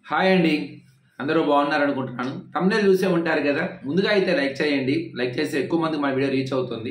hi అండి అందరూ బాగున్నారు అనుకుంటున్నాను తమ్ముడే చూసే ఉంటారు కదా ముందుగా అయితే లైక్ చేయండి లైక్ చేస్తే ఎక్కువ మందికి మన వీడియో రీచ్ అవుతుంది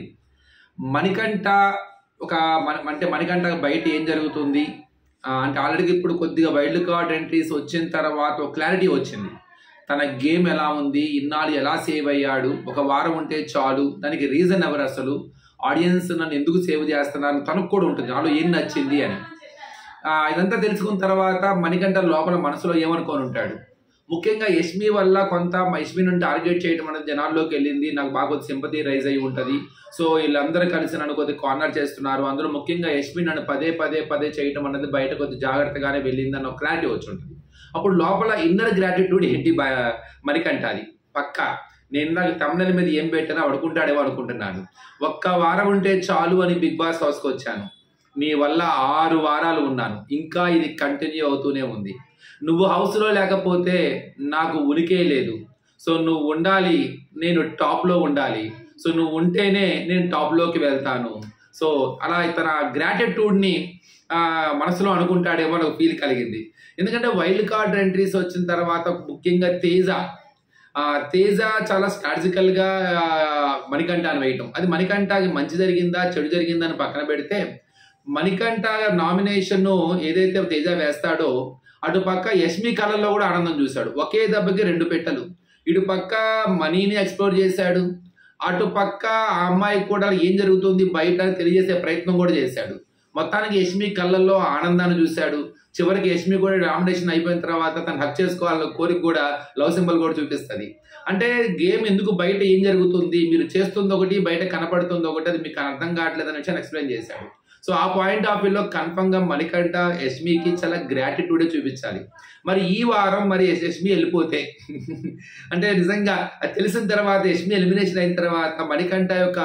మణికంఠ ఒక మన అంటే మణికంఠ బయట ఏం జరుగుతుంది ఆ, అంటే ఆల్రెడీ ఇప్పుడు కొద్దిగా వైల్డ్ కార్డ్ ఎంట్రీస్ వచ్చిన తర్వాత ఒక క్లారిటీ వచ్చింది తన గేమ్ ఎలా ఉంది ఇన్నాళ్ళు ఎలా సేవ్ అయ్యాడు ఒక వారం ఉంటే చాలు దానికి రీజన్ ఎవరు అసలు ఆడియన్స్ నన్ను ఎందుకు సేవ్ చేస్తున్నారు తనకు కూడా ఉంటుంది నాలో ఏం నచ్చింది అని ఆ, ఇదంతా తెలుసుకున్న తర్వాత మణికంఠ లోపల మనసులో ఏమనుకొని ఉంటాడు ముఖ్యంగా యష్మి వల్ల కొంత యష్మిని టార్గెట్ చేయడం అనేది జనాల్లోకి వెళ్ళింది నాకు బాగా కొద్ది సింపతి రైజ్ అయి ఉంటుంది సో వీళ్ళందరూ కలిసి నన్ను కొద్ది కార్నర్ చేస్తున్నారు అందులో ముఖ్యంగా యష్మి నన్ను పదే పదే పదే చేయడం అనేది బయట కొద్ది జాగ్రత్తగానే వెళ్ళింది అన్న క్లారిటీ వచ్చి ఉంటుంది అప్పుడు లోపల ఇన్నర్ గ్రాటిట్యూడ్ హిట్టి మణికంఠ అది పక్కా నేను నాకు తమిళ మీద ఏం పెట్టానో అడుకుంటాడేమో అనుకుంటున్నాను ఒక్క వారం ఉంటే చాలు అని బిగ్ బాస్ హౌస్కి వచ్చాను నీ వల్ల ఆరు వారాలు ఉన్నాను ఇంకా ఇది కంటిన్యూ అవుతూనే ఉంది నువ్వు హౌస్లో లేకపోతే నాకు ఉనికే లేదు సో నువ్వు ఉండాలి నేను టాప్లో ఉండాలి సో నువ్వు ఉంటేనే నేను టాప్లోకి వెళ్తాను సో అలా తన గ్రాటిట్యూడ్ని మనసులో అనుకుంటాడేమో నాకు ఫీల్ కలిగింది ఎందుకంటే వైల్డ్ కార్డ్ ఎంట్రీస్ వచ్చిన తర్వాత ముఖ్యంగా తేజ ఆ, తేజ చాలా స్ట్రాటజికల్ గా ఆ, మణికంఠాన్ని వేయటం అది మణికంఠకి మంచి జరిగిందా చెడు జరిగిందా అని పక్కన పెడితే మణికంఠ నామినేషన్ ఏదైతే తేజ వేస్తాడో అటు పక్క యష్మి కళల్లో కూడా ఆనందం చూశాడు ఒకే దెబ్బకి రెండు పెట్టలు ఇటు పక్క మనీని ఎక్స్ప్లోర్ చేశాడు అటు పక్క ఆ అమ్మాయికి కూడా ఏం జరుగుతుంది బయట అని తెలియజేసే ప్రయత్నం కూడా చేశాడు మొత్తానికి యష్మి కళ్ళల్లో ఆనందాన్ని చూశాడు చివరికి యష్మి కూడా నామినేషన్ అయిపోయిన తర్వాత తను హక్ చేసుకోవాలన్న కోరిక కూడా లవ్ సింబల్ కూడా చూపిస్తుంది అంటే గేమ్ ఎందుకు బయట ఏం జరుగుతుంది మీరు చేస్తుంది ఒకటి బయట కనపడుతుంది ఒకటి అది మీకు అర్థం కావట్లేదు అనే విషయాన్ని ఎక్స్ప్లెయిన్ చేశాడు సో ఆ పాయింట్ ఆఫ్ వ్యూలో కన్ఫర్మ్ గా మణికంఠ యష్మికి చాలా గ్రాటిట్యూడే చూపించాలి మరి ఈ వారం మరి యశ్- యష్మి వెళ్ళిపోతే అంటే నిజంగా అది తెలిసిన తర్వాత యష్మి ఎలిమినేషన్ అయిన తర్వాత మణికంఠ యొక్క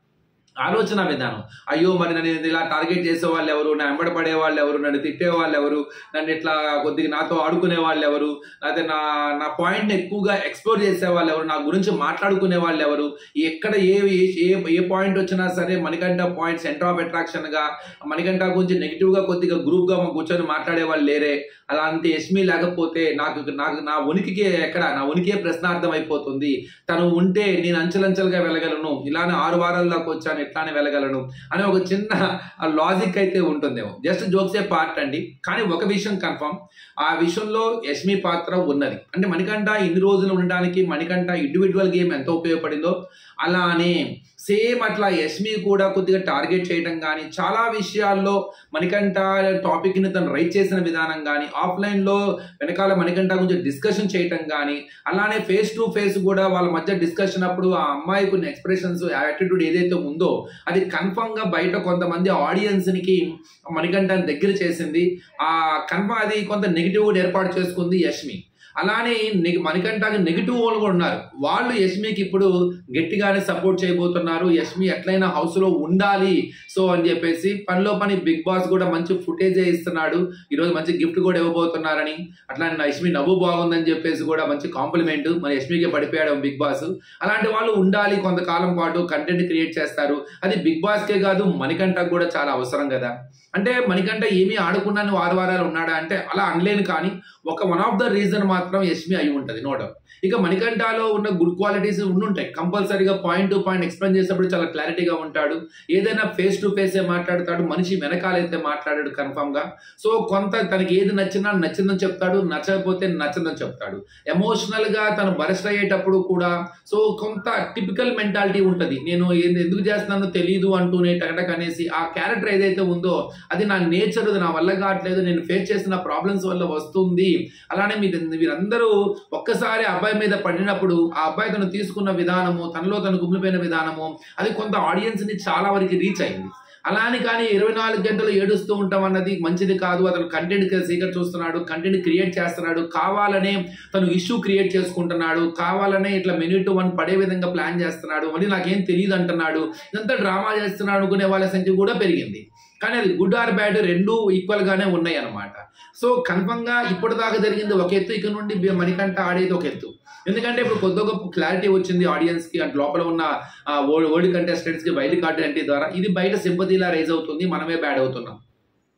ఆలోచన విధానం అయ్యో మరి నన్ను ఇలా టార్గెట్ చేసే వాళ్ళు ఎవరు నా వెంబడి పడే వాళ్ళు ఎవరు నన్ను తిట్టే వాళ్ళు ఎవరు నన్ను ఇట్లా కొద్దిగా నాతో ఆడుకునే వాళ్ళు ఎవరు లేకపోతే నా నా పాయింట్ని ఎక్కువగా ఎక్స్ప్లోర్ చేసే వాళ్ళు ఎవరు నా గురించి మాట్లాడుకునే వాళ్ళు ఎవరు ఎక్కడ ఏ ఏ ఏ పాయింట్ వచ్చినా సరే Manikanta point centre of attraction గా మణికంఠ గురించి నెగిటివ్ గా కొద్దిగా గ్రూప్ గా కూర్చొని మాట్లాడే వాళ్ళు లేరే అలాంటి యష్మి లేకపోతే నాకు నాకు నా ఉనికికి ఎక్కడ నా ఉనికే ప్రశ్నార్థం అయిపోతుంది తను ఉంటే నేను అంచెలంచెలుగా వెళ్ళగలను ఇలానే ఆరు వారాల దాకా వచ్చాను ఎట్లానే వెళ్ళగలను అనే ఒక చిన్న లాజిక్ అయితే ఉంటుందేమో జస్ట్ జోక్సే పార్ట్ అండి కానీ ఒక విషయం కన్ఫర్మ్ ఆ విషయంలో యష్మి పాత్ర ఉన్నది అంటే మణికంఠ ఇన్ని రోజులు ఉండడానికి మణికంఠ ఇండివిజువల్ గేమ్ ఎంత ఉపయోగపడిందో అలానే సేమ్ అట్లా యష్మి కూడా కొద్దిగా టార్గెట్ చేయడం కానీ చాలా విషయాల్లో మణికంఠ టాపిక్ ని తను రైట్ చేసిన విధానం కానీ ఆఫ్లైన్ లో వెనకాల మణికంఠ గురించి డిస్కషన్ చేయటం కానీ అలానే ఫేస్ టు ఫేస్ కూడా వాళ్ళ మధ్య డిస్కషన్ అప్పుడు ఆ అమ్మాయి కొన్ని ఎక్స్ప్రెషన్స్ యాటిట్యూడ్ ఏదైతే ఉందో అది కన్ఫర్మ్ గా బయట కొంతమంది ఆడియన్స్ కి మణికంఠని దగ్గర చేసింది ఆ కన్ఫర్మ్ అది కొంత నెగిటివ్ కూడా ఏర్పాటు చేసుకుంది యష్మి అలానే నెగ- మణికంఠకి నెగిటివ్ వాళ్ళు కూడా ఉన్నారు వాళ్ళు యష్మికి ఇప్పుడు గట్టిగానే సపోర్ట్ చేయబోతున్నారు యష్మి ఎట్లయినా హౌస్ లో ఉండాలి సో అని చెప్పేసి పనిలో పని బిగ్ బాస్ కూడా మంచి ఫుటేజ్ ఇస్తున్నాడు ఈరోజు మంచి గిఫ్ట్ కూడా ఇవ్వబోతున్నారని అట్లానే నా యష్మి నవ్వు బాగుందని చెప్పేసి కూడా మంచి కాంప్లిమెంట్ మన యష్మికి పడిపోయాడు బిగ్ బాస్ అలాంటి వాళ్ళు ఉండాలి కొంతకాలం పాటు కంటెంట్ క్రియేట్ చేస్తారు అది బిగ్ బాస్ కే కాదు మణికంఠకు కూడా చాలా అవసరం కదా అంటే మణికంఠ ఏమీ ఆడుకున్నాను వారు వారాలు ఉన్నాడా అంటే అలా అనలేను కానీ ఒక వన్ ఆఫ్ ద రీజన్ మాత్రం యష్మి అయి ఉంటుంది నో డౌట్ ఇక మణికంఠలో ఉన్న గుడ్ క్వాలిటీస్ ఉండుంటాయి కంపల్సరీగా పాయింట్ టు పాయింట్ ఎక్స్ప్లెయిన్ చేసేప్పుడు చాలా క్లారిటీగా ఉంటాడు ఏదైనా ఫేస్ టు ఫేసే మాట్లాడతాడు మనిషి వెనకాలైతే మాట్లాడాడు కన్ఫామ్ గా సో కొంత తనకి ఏది నచ్చినా నచ్చిందని చెప్తాడు నచ్చకపోతే నచ్చదని చెప్తాడు ఎమోషనల్ గా తను బరస్ట్ అయ్యేటప్పుడు కూడా సో కొంత టిపికల్ మెంటాలిటీ ఉంటుంది నేను ఏంది- ఎందుకు చేస్తున్నానో తెలియదు అంటూనే టకటక్ అనేసి ఆ క్యారెక్టర్ ఏదైతే ఉందో అది నా నేచర్ నా వల్ల కావట్లేదు నేను ఫేస్ చేసిన ప్రాబ్లమ్స్ వల్ల వస్తుంది అలానే మీరు మీరందరూ ఒక్కసారి అబ్బాయి మీద పడినప్పుడు ఆ అబ్బాయి తను తీసుకున్న విధానము తనలో తను గుమ్మిపోయిన విధానము అది కొంత ఆడియన్స్ ని చాలా వరకు రీచ్ అయింది అలా అని కానీ ఇరవై నాలుగు గంటలు ఏడుస్తూ ఉంటాం అన్నది మంచిది కాదు అతను కంటెంట్ సీకర్ చూస్తున్నాడు కంటెంట్ క్రియేట్ చేస్తున్నాడు కావాలనే తను ఇష్యూ క్రియేట్ చేసుకుంటున్నాడు కావాలనే ఇట్లా మినిట్ వన్ పడే విధంగా ప్లాన్ చేస్తున్నాడు మళ్ళీ నాకేం తెలియదు అంటున్నాడు ఇదంతా డ్రామా చేస్తున్నాడు అనుకునే వాళ్ళ సంఖ్య కూడా పెరిగింది కానీ అది గుడ్ ఆర్ బ్యాడ్ రెండు ఈక్వల్ గానే ఉన్నాయి అన్నమాట సో కన్ఫర్మ్ గా ఇప్పటిదాకా జరిగింది ఒక ఎత్తు ఇక నుండి బి- మణికంఠ ఆడేది ఒక ఎత్తు ఎందుకంటే ఇప్పుడు కొద్ది గొప్ప క్లారిటీ వచ్చింది ఆడియన్స్ కి అంటే లోపల ఉన్న ఓల్డ్ కంటెస్టెంట్స్ కి బయట కార్డు ఎంట్రీ ద్వారా ఇది బయట సింపతిలా రైజ్ అవుతుంది మనమే బ్యాడ్ అవుతున్నాం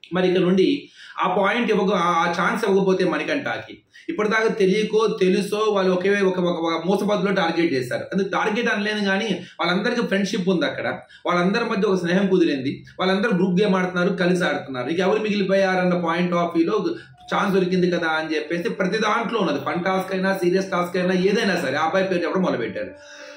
మరి ఇక నుండి ఆ పాయింట్ ఇవ్వక ఆ ఛాన్స్ ఇవ్వకపోతే మణికంఠకి ఇప్పటిదాకా తెలియకో తెలుసో వాళ్ళు ఒకే ఒక ఒక ఒక మూసపద్దులో టార్గెట్ చేశారు అది టార్గెట్ అనలేను కానీ వాళ్ళందరికీ ఫ్రెండ్షిప్ ఉంది అక్కడ వాళ్ళందరి మధ్య ఒక స్నేహం కుదిరింది వాళ్ళందరూ గ్రూప్ గేమ్ ఆడుతున్నారు కలిసి ఆడుతున్నారు ఇక ఎవరు మిగిలిపోయారన్న పాయింట్ ఆఫ్ వ్యూలో ఛాన్స్ దొరికింది కదా అని చెప్పేసి ప్రతి దాంట్లో ఉన్నది ఫన్ టాస్క్ అయినా సీరియస్ టాస్క్ అయినా ఏదైనా సరే ఆ అబ్బాయి పేరు చెప్పడం మొదలుపెట్టారు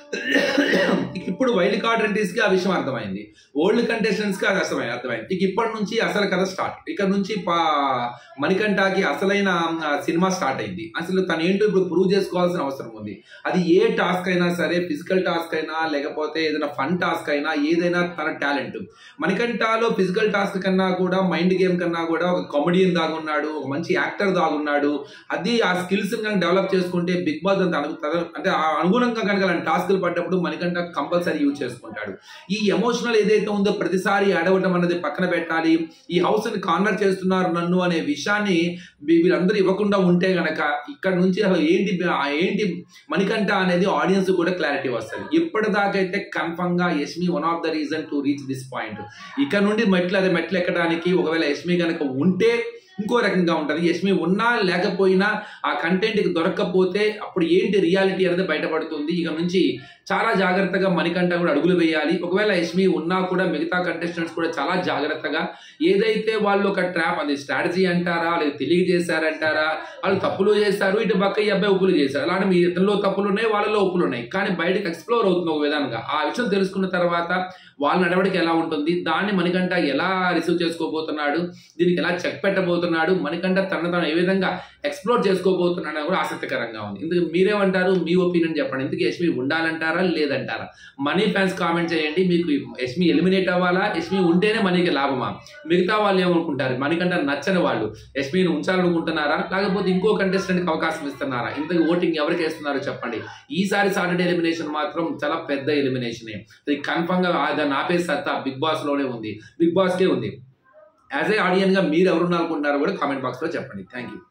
ఇక ఇప్పుడు వైల్డ్ కార్డ్ ఎంట్రీస్ కి ఆ విషయం అర్థమైంది ఓల్డ్ కంటెస్టెంట్స్ కి అది అర్థమైంది అర్థమైంది ఇక ఇప్పటి నుంచి అసలు కథ స్టార్ట్ ఇక్కడ నుంచి పా మణికంఠకి అసలైన ఆ, సినిమా స్టార్ట్ అయింది అసలు తను ఏంటో ఇప్పుడు ప్రూవ్ చేసుకోవాల్సిన అవసరం ఉంది అది ఏ టాస్క్ అయినా సరే ఫిజికల్ టాస్క్ అయినా లేకపోతే ఏదైనా ఫన్ టాస్క్ అయినా ఏదైనా తన టాలెంట్ మణికంఠలో ఫిజికల్ టాస్క్ కన్నా కూడా మైండ్ గేమ్ కన్నా కూడా ఒక కామెడియన్ దాగున్నాడు ఒక మంచి యాక్టర్ దాగున్నాడు అది ఆ స్కిల్స్ కనుక డెవలప్ చేసుకుంటే బిగ్ బాస్ అంత అను- తద- అంటే ఆ అనుగుణంగా కనుక అలాంటి టాస్క్లు పడ్డప్పుడు మణికంఠ కంపల్సరీ యూజ్ చేసుకుంటాడు ఈ ఎమోషనల్ ఏదైతే ఉందో ప్రతిసారి అడవటం అన్నది పక్కన పెట్టాలి ఈ హౌస్ ని కార్నర్ చేస్తున్నారు నన్ను అనే విషయాన్ని వీ- వీళ్ళందరూ ఇవ్వకుండా ఉంటే గనక ఇక్కడ నుంచి అసలు ఏంటి ఆ ఏంటి మణికంఠ అనేది ఆడియన్స్ కూడా క్లారిటీ వస్తుంది ఇప్పటిదాకైతే కన్ఫర్మ్ గా Yashmi one of the reason to reach this point ఇక్కడ నుండి మెట్లు అదే మెట్లు ఎక్కడానికి ఒకవేళ యష్మి కనుక ఉంటే ఇంకో రకంగా ఉంటుంది యష్మి ఉన్నా లేకపోయినా ఆ కంటెంట్కి దొరకకపోతే అప్పుడు ఏంటి రియాలిటీ అనేది బయటపడుతుంది ఇక నుంచి చాలా జాగ్రత్తగా మణికంఠ కూడా అడుగులు వేయాలి ఒకవేళ యష్మి ఉన్నా కూడా మిగతా కంటెస్టెంట్స్ కూడా చాలా జాగ్రత్తగా ఏదైతే వాళ్ళు ఒక ట్రాప్ అది స్ట్రాటజీ అంటారా లేదా తెలియ చేశారంటారా వాళ్ళు తప్పులు చేశారు ఇటు పక్క ఈ అబ్బాయి ఉప్పులు చేశారు అలాంటి మీ ఇతరులో తప్పులు ఉన్నాయి వాళ్ళలో ఉప్పులు ఉన్నాయి కానీ బయటకు ఎక్స్ప్లోర్ అవుతుంది ఒక విధానంగా ఆ విషయం తెలుసుకున్న తర్వాత వాళ్ళ నడవడిక ఎలా ఉంటుంది దాన్ని మణికంఠ ఎలా రిసీవ్ చేసుకోబోతున్నాడు దీనికి ఎలా చెక్ పెట్టబోతున్నాడు మణికంఠ తన తను ఏ విధంగా ఎక్స్ప్లోర్ చేసుకోబోతున్నాడు అని కూడా ఆసక్తికరంగా ఉంది ఇందుకు మీరేమంటారు మీ ఒపీనియన్ చెప్పండి ఇందుకు యష్మి ఉండాలంటారా లేదంటారా మనీ ఫ్యాన్స్ కామెంట్ చేయండి మీకు యష్మి ఎలిమినేట్ అవ్వాలా యష్మి ఉంటేనే మనీకి లాభమా మిగతా వాళ్ళు ఏమనుకుంటారు మనకంటే నచ్చని వాళ్ళు యష్మిని ఉంచాలనుకుంటున్నారా లేకపోతే ఇంకో కంటెస్టెంట్కి అవకాశం ఇస్తున్నారా ఇంతకు ఓటింగ్ ఎవరికి వేస్తున్నారో చెప్పండి ఈసారి సాటర్డే ఎలిమినేషన్ మాత్రం చాలా పెద్ద ఎలిమినేషనే ఇది కన్ఫర్మ్ గా దాన్ని ఆపే సత్తా బిగ్ బాస్ లోనే ఉంది బిగ్ బాస్కే ఉంది యాజ్ ఏ ఆడియన్ గా మీరు ఎవరు అనుకుంటున్నారో కూడా కామెంట్ బాక్స్ లో చెప్పండి థ్యాంక్ యూ